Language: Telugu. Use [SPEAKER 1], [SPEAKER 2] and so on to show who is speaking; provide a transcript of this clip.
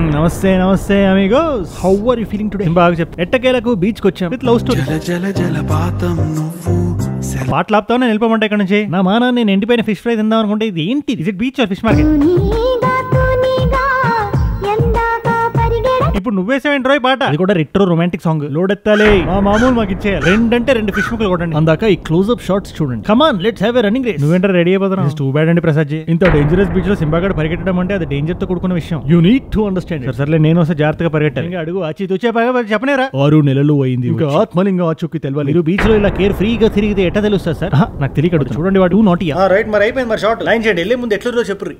[SPEAKER 1] నమస్తే namaste amigos how are you feeling today బాగా చెప్తా ఎట్టకేలకు బీచ్ కి వచ్చాం విత్ లవ్ స్టోరీ
[SPEAKER 2] జల జల జలపాతం నువ్వు సెల
[SPEAKER 1] పాటలు ఆపుతావు నేను వెళ్ళిపోమంటా ఇక్కడ నుంచి నా మాన నేను ఎండిపోయిన ఫిష్ ఫ్రై తిందాం అనుకుంటే ఇది ఏంటి ఇది బీచ్ ఫిష్ మార్కెట్
[SPEAKER 3] తూనీగా తూనీగా ఎందాక పరిగెడ
[SPEAKER 1] ఇప్పుడు నువ్వేసేవేంటి రోయ్ పాట అది కూడా రెట్రో రొమాంటిక్ సాంగ్ లోడ్ ఎత్తాలి మా మామూలు మాకు ఇచ్చే రెండంటే రెండు ఫిష్ ముక్కలు కొట్టండి అందాక ఈ క్లోజ్ అప్ షాట్స్ చూడండి come on let's have a running race నువ్వేంటే రెడీ అయిపోతున్నావు టూ బ్యాడ్ అండి ప్రసాద్ జీ ఇంత డేంజరస్ బీచ్ లో సింబాగడ్ పరిగెట్టడం అంటే అది డేంజర్ తో కూడుకున్న విషయం యూ నీడ్ టు అండర్స్టాండ్ సరే సర్లే నేను వస్తే జాగ్రత్తగా పరిగెట్టాలి ఇంకా అడుగు ఆచి తుచ్చే పగా చెప్పనేరా ఆరు నెలలు అయింది ఇంకా ఆత్మలింగం ఆచుక్కి తెలియాలి మీరు బీచ్ లో ఇలా కేర్ ఫ్రీగా తిరిగితే ఎట్ట తెలుస్తుంది సార్ ఆహా, నాకు తెలియక చూడండి వాడు నాట్
[SPEAKER 4] రైట్ మరి అయిపోయింది మరి షార్ట్ లైన్ చేయండి వెళ్ళే ముందు ఎట్లా చెప్పు